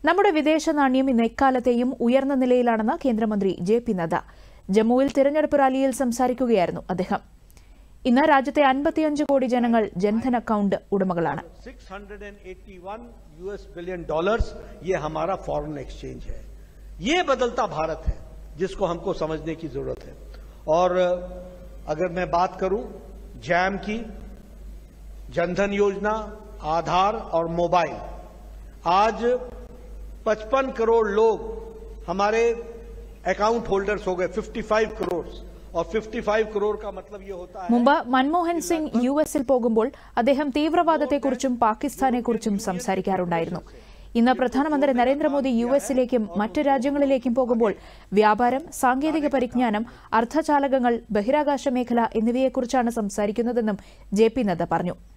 നമ്മുടെ വിദേശ നാണ്യം ഇന്ന് എക്കാലത്തെയും ഉയർന്ന നിലയിലാണെന്ന് കേന്ദ്രമന്ത്രി ജെ പി നദ്ദ ജമ്മുവിൽ തിരഞ്ഞെടുപ്പ് റാലിയിൽ സംസാരിക്കുകയായിരുന്നു അദ്ദേഹം ഇന്ന് രാജ്യത്തെ അൻപത്തിയഞ്ച് കോടി ജനങ്ങൾ ജൻധൻ അക്കൌണ്ട് ഉടമകളാണ് 681 यूएस बिलियन डॉलर्स ये हमारा फॉरेन एक्सचेंज है ये बदलता भारत है जिसको हमको समझने की जरूरत है और अगर मैं बात करूं जैम की जनधन योजना आधार और मोबाइल आज 55 करोड़ लोग हमारे अकाउंट होल्डर्स हो गए 55 करोड़ और 55 करोड़ का मतलब ये होता है മുമ്പ് മൻമോഹൻ സിംഗ് യു എസിൽ പോകുമ്പോൾ അദ്ദേഹം തീവ്രവാദത്തെക്കുറിച്ചും പാകിസ്ഥാനെക്കുറിച്ചും സംസാരിക്കാറുണ്ടായിരുന്നു ഇന്ന് പ്രധാനമന്ത്രി നരേന്ദ്രമോദി യു എസിലേക്കും മറ്റ് രാജ്യങ്ങളിലേക്കും പോകുമ്പോൾ വ്യാപാരം സാങ്കേതിക പരിജ്ഞാനം അർദ്ധചാലകങ്ങൾ ബഹിരാകാശ മേഖല എന്നിവയെക്കുറിച്ചാണ് സംസാരിക്കുന്നതെന്നും ജെ പി നദ്ദ പറഞ്ഞു